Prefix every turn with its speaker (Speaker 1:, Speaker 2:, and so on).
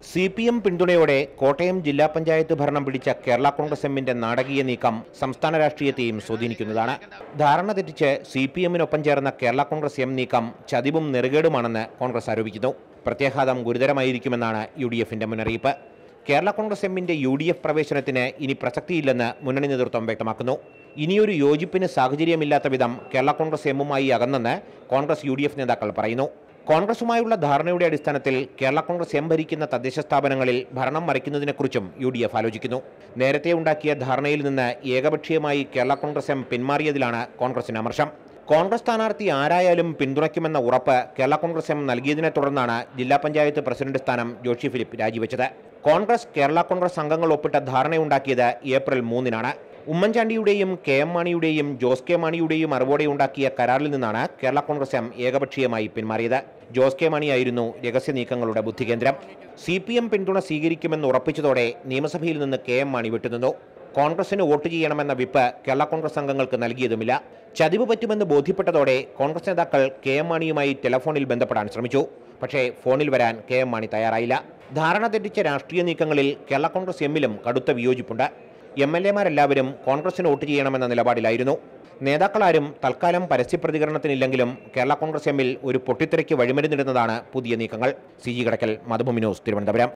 Speaker 1: C P M പിന്തുണയോടെ കോട്ടയം ജില്ലാ പഞ്ചായത്ത് ഭരണം പിടിച്ച കേരള കോൺഗ്രസ് എമ്മിന്റെ നാടകീയ നീക്കം സംസ്ഥാന രാഷ്ട്രീയത്തെയും സ്വാധീനിക്കുന്നതാണ് ധാരണ തെറ്റിച്ച് സി പി എമ്മിനൊപ്പം ചേർന്ന കേരള കോൺഗ്രസ് എം നീക്കം ചതിവും നെറുകേടുമാണെന്ന് കോൺഗ്രസ് ആരോപിക്കുന്നു പ്രത്യാഘാതം ഗുരുതരമായിരിക്കുമെന്നാണ് യു ഡി എഫിന്റെ മുന്നറിയിപ്പ് കേരള കോൺഗ്രസ് എമ്മിന്റെ യു ഡി എഫ് പ്രവേശനത്തിന് ഇനി പ്രസക്തിയില്ലെന്ന് മുന്നണി നേതൃത്വം വ്യക്തമാക്കുന്നു ഇനിയൊരു യോജിപ്പിന് സാഹചര്യമില്ലാത്ത വിധം കേരള കോൺഗ്രസ് എമ്മുമായി അകന്നെന്ന് കോൺഗ്രസ് യു ഡി എഫ് നേതാക്കൾ പറയുന്നു കോൺഗ്രസുമായുള്ള ധാരണയുടെ അടിസ്ഥാനത്തിൽ കേരള കോൺഗ്രസ് എം ഭരിക്കുന്ന തദ്ദേശ സ്ഥാപനങ്ങളിൽ ഭരണം മറിക്കുന്നതിനെക്കുറിച്ചും യു ഡി എഫ് ആലോചിക്കുന്നു നേരത്തെ ഉണ്ടാക്കിയ ധാരണയിൽ നിന്ന് ഏകപക്ഷീയമായി കേരള കോൺഗ്രസ് എം പിന്മാറിയതിലാണ് കോൺഗ്രസിന് അമർഷം കോൺഗ്രസ് സ്ഥാനാർത്ഥി ആരായാലും പിന്തുണയ്ക്കുമെന്ന ഉറപ്പ് കേരള കോൺഗ്രസ് എം നൽകിയതിനെ തുടർന്നാണ് ജില്ലാ പഞ്ചായത്ത് പ്രസിഡന്റ് സ്ഥാനം ജോഷി ഫിലിപ്പ് രാജിവെച്ചത് കോൺഗ്രസ് കേരള കോൺഗ്രസ് അംഗങ്ങൾ ഒപ്പിട്ട ധാരണയുണ്ടാക്കിയത് ഏപ്രിൽ മൂന്നിനാണ് ഉമ്മൻചാണ്ടിയുടെയും കെ എം മാണിയുടെയും ജോസ് കെ മാണിയുടെയും അറിവോടെ ഉണ്ടാക്കിയ കരാറിൽ നിന്നാണ് കേരള കോൺഗ്രസ് എം ഏകപക്ഷീയമായി പിന്മാറിയത് ജോസ് കെ മാണിയായിരുന്നു രഹസ്യ നീക്കങ്ങളുടെ ബുദ്ധികേന്ദ്രം സി പി എം പിന്തുണ സ്വീകരിക്കുമെന്ന് ഉറപ്പിച്ചതോടെ നിയമസഭയിൽ നിന്ന് കെ എം മാണി വിട്ടുനിന്നു കോൺഗ്രസിന് വോട്ട് ചെയ്യണമെന്ന വിപ്പ് കേരള കോൺഗ്രസ് അംഗങ്ങൾക്ക് നൽകിയതുമില്ല ചതിവ് പറ്റുമെന്ന് ബോധ്യപ്പെട്ടതോടെ കോൺഗ്രസ് നേതാക്കൾ കെ എം മാണിയുമായി ടെലഫോണിൽ ബന്ധപ്പെടാൻ ശ്രമിച്ചു പക്ഷേ ഫോണിൽ വരാൻ കെ എം മാണി തയ്യാറായില്ല ധാരണ തെറ്റിച്ച രാഷ്ട്രീയ നീക്കങ്ങളിൽ കേരള കോൺഗ്രസ് എമ്മിലും കടുത്ത വിയോജിപ്പുണ്ട് എം എൽ എമാരെല്ലാവരും കോൺഗ്രസിന് വോട്ട് ചെയ്യണമെന്ന നിലപാടിലായിരുന്നു നേതാക്കളാരും തൽക്കാലം പരസ്യ പ്രതികരണത്തിനില്ലെങ്കിലും കേരള കോൺഗ്രസ് എമ്മിൽ ഒരു പൊട്ടിത്തെറിക്ക് വഴിമരുന്നിടുന്നതാണ് പുതിയ നീക്കങ്ങൾ C G Kadakkal Mathrubhumi news Thiruvananthapuram